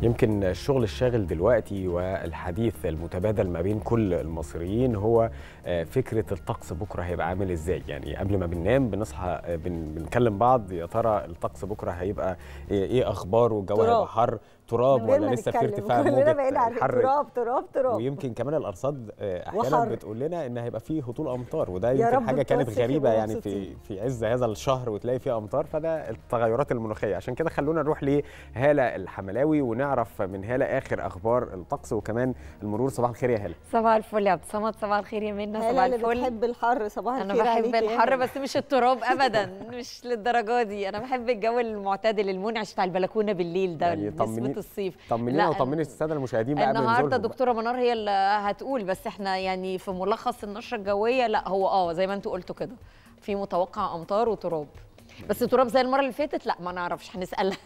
يمكن الشغل الشاغل دلوقتي والحديث المتبادل ما بين كل المصريين هو فكرة الطقس بكرة هيبقى عامل ازاي يعني قبل ما بننام بنصحى بن بنكلم بعض يا ترى الطقس بكرة هيبقى ايه اخباره الجو هيبقى حر تراب ولا لسه في ارتفاع موجة الحر تراب تراب تراب ويمكن كمان الارصاد احيانا وحر. بتقول لنا ان هيبقى فيه هطول امطار وده يمكن حاجه كانت غريبه يعني في في عز هذا الشهر وتلاقي فيه امطار فده التغيرات المناخيه عشان كده خلونا نروح لهاله الحملاوي ونعرف من هاله اخر اخبار الطقس وكمان المرور صباح الخير يا هاله صباح الفل يا عبد الصمد صباح الخير يا منى صباح الفل اللي بتحب الحر صباح انا الخير بحب الحر بس مش التراب ابدا مش للدرجه دي انا بحب الجو المعتدل المنعش بتاع البلكونه بالليل ده يعني نسمه الصيف طمنينا وطمني الساده المشاهدين بقى النهارده دكتوره منار هي اللي هتقول بس احنا يعني في ملخص النشره الجويه لا هو اه زي ما انتوا قلتوا كده في متوقع امطار وتراب بس تراب زي المره اللي فاتت لا ما نعرفش هنسالها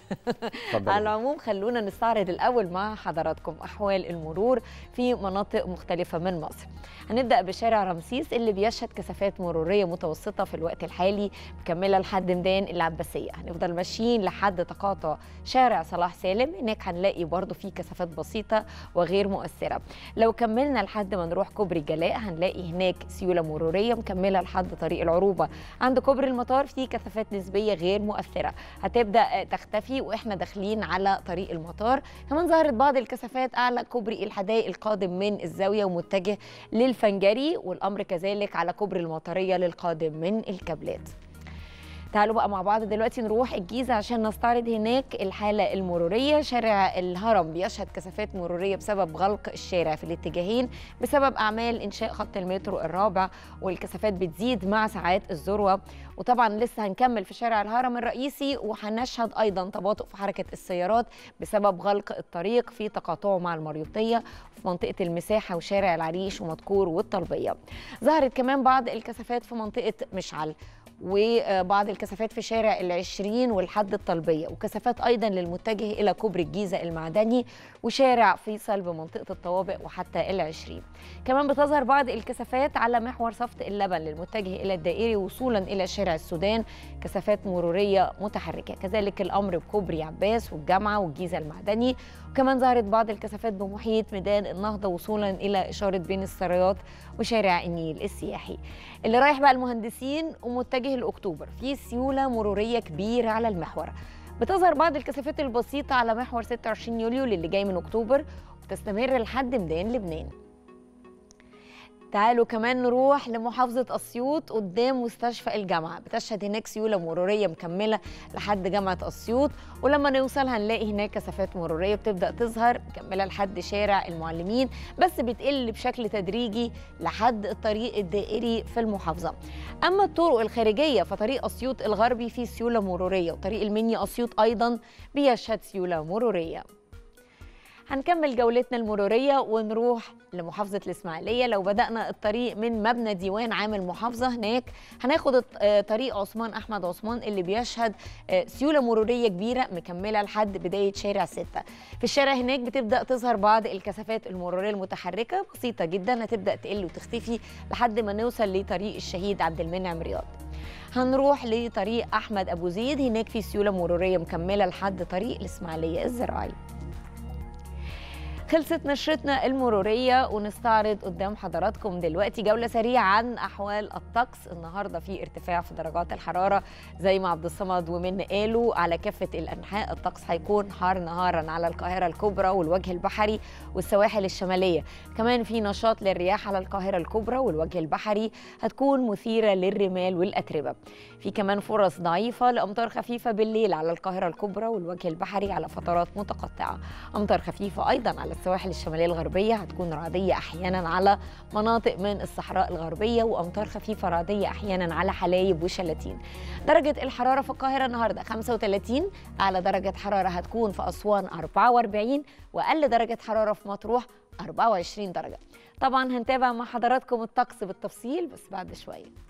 على العموم خلونا نستعرض الاول مع حضراتكم احوال المرور في مناطق مختلفه من مصر هنبدا بشارع رمسيس اللي بيشهد كثافات مروريه متوسطه في الوقت الحالي مكمله لحد ميدان العباسيه هنفضل ماشيين لحد تقاطع شارع صلاح سالم هناك هنلاقي برضو في كثافات بسيطه وغير مؤثره لو كملنا لحد ما نروح كوبري جلاء هنلاقي هناك سيوله مروريه مكمله لحد طريق العروبه عند كوبري المطار في كثافات نسبيه غير مؤثره هتبدا تختفي واحنا داخلين على طريق المطار كمان ظهرت بعض الكثافات اعلى كوبري الحدائق القادم من الزاويه ومتجه للفنجري والامر كذلك على كوبري المطريه للقادم من الكابلات تعالوا بقى مع بعض دلوقتي نروح الجيزه عشان نستعرض هناك الحاله المروريه شارع الهرم بيشهد كثافات مروريه بسبب غلق الشارع في الاتجاهين بسبب اعمال انشاء خط المترو الرابع والكثافات بتزيد مع ساعات الذروه وطبعا لسه هنكمل في شارع الهرم الرئيسي وهنشهد ايضا تباطؤ في حركه السيارات بسبب غلق الطريق في تقاطعه مع المريوطيه في منطقه المساحه وشارع العريش ومدكور والطلبيه ظهرت كمان بعض الكثافات في منطقه مشعل وبعض الكثافات في شارع العشرين والحد الطلبية وكثافات أيضا للمتجه إلى كوبري الجيزة المعدني وشارع فيصل بمنطقة الطوابق وحتى العشرين كمان بتظهر بعض الكثافات على محور صفت اللبن للمتجه إلى الدائري وصولا إلى شارع السودان كثافات مرورية متحركة كذلك الأمر بكوبري عباس والجامعة والجيزة المعدني وكمان ظهرت بعض الكثافات بمحيط ميدان النهضة وصولا إلى إشارة بين السرايات وشارع النيل السياحي اللي رايح بقى المهندسين ومتجه لأكتوبر في سيولة مرورية كبيرة على المحور بتظهر بعض الكثافات البسيطة على محور 26 يوليو للي جاي من أكتوبر وتستمر لحد ميدان لبنان تعالوا كمان نروح لمحافظة أسيوط قدام مستشفى الجامعة بتشهد هناك سيولة مرورية مكملة لحد جامعة أسيوط ولما نوصل هنلاقي هناك كثافات مرورية بتبدأ تظهر مكملة لحد شارع المعلمين بس بتقل بشكل تدريجي لحد الطريق الدائري في المحافظة أما الطرق الخارجية فطريق أسيوط الغربي فيه سيولة مرورية وطريق المنيا أسيوط أيضا بيشهد سيولة مرورية هنكمل جولتنا المرورية ونروح لمحافظة الإسماعيلية لو بدأنا الطريق من مبنى ديوان عام المحافظة هناك هناخد طريق عثمان أحمد عثمان اللي بيشهد سيولة مرورية كبيرة مكملة لحد بداية شارع ستة في الشارع هناك بتبدأ تظهر بعض الكثافات المرورية المتحركة بسيطة جدا هتبدأ تقل وتختفي لحد ما نوصل لطريق الشهيد عبد المنعم رياض هنروح لطريق أحمد أبو زيد هناك في سيولة مرورية مكملة لحد طريق الإسماعيلية الزراعي خلصت نشرتنا المرورية ونستعرض قدام حضراتكم دلوقتي جولة سريعة عن أحوال الطقس النهاردة في ارتفاع في درجات الحرارة زي ما عبد الصمد ومن قالوا على كافة الأنحاء الطقس هيكون حار نهارا على القاهرة الكبرى والوجه البحري والسواحل الشمالية كمان في نشاط للرياح على القاهرة الكبرى والوجه البحري هتكون مثيرة للرمال والأتربة في كمان فرص ضعيفة لأمطار خفيفة بالليل على القاهرة الكبرى والوجه البحري على فترات متقطعة أمطار خفيفة أيضا على السواحل الشمالية الغربية هتكون رعدية أحيانا على مناطق من الصحراء الغربية وأمطار خفيفة رعدية أحيانا على حلايب وشلاتين درجة الحرارة في القاهرة النهاردة 35 أعلى درجة حرارة هتكون في أسوان 44 وأقل درجة حرارة في مطروح 24 درجة طبعا هنتابع مع حضراتكم الطقس بالتفصيل بس بعد شويه